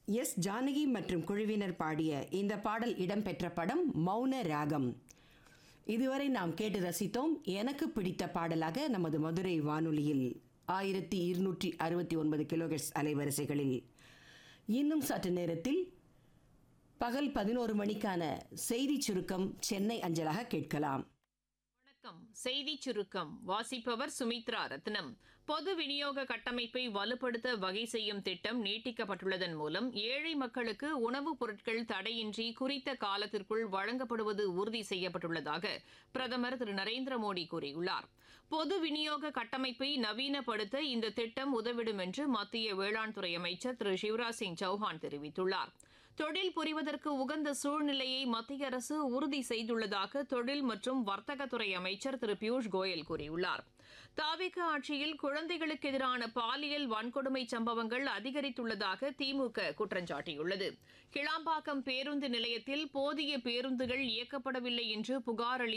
S Janaki மற்றும் குழுவினர் பாடிய இந்த பாடல் இடம்பெற்ற படம் மௌன ராகம் இதுவரை நாம் கேட்டு ரசித்தோம் எனக்கு பிடித்த பாடலாக நமது மதுரை வானொலியில் ஆயிரத்தி இருநூற்றி அறுபத்தி ஒன்பது கிலோஹெர்ட்ஸ் அலைவரிசைகளில் இன்னும் சற்று நேரத்தில் பகல் பதினோரு மணிக்கான செய்தி சுருக்கம் சென்னை அஞ்சலாக கேட்கலாம் வணக்கம் செய்தி சுருக்கம் வாசிப்பவர் சுமித்ரா ரத்னம் பொது விநியோக கட்டமைப்பை வலுப்படுத்த வகை செய்யும் திட்டம் நீட்டிக்கப்பட்டுள்ளதன் மூலம் ஏழை மக்களுக்கு உணவுப் பொருட்கள் தடையின்றி குறித்த காலத்திற்குள் வழங்கப்படுவது உறுதி செய்யப்பட்டுள்ளதாக பிரதமர் திரு நரேந்திர மோடி கூறியுள்ளார் பொது விநியோக கட்டமைப்பை நவீனப்படுத்த இந்த திட்டம் உதவிடும் என்று மத்திய வேளாண் துறை அமைச்சர் திரு சிவராஜ் சிங் சௌஹான் தெரிவித்துள்ளார் தொழில் புரிவதற்கு உகந்த சூழ்நிலையை மத்திய அரசு உறுதி செய்துள்ளதாக தொழில் மற்றும் வர்த்தகத்துறை அமைச்சர் திரு பியூஷ் கோயல் கூறியுள்ளார் தாவிக ஆட்சியில் குழந்தைகளுக்கு எதிரான பாலியல் வன்கொடுமை சம்பவங்கள் அதிகரித்துள்ளதாக திமுக குற்றம் சாட்டியுள்ளது கிளாம்பாக்கம் பேருந்து நிலையத்தில் போதிய பேருந்துகள் இயக்கப்படவில்லை என்று புகார் அளித்த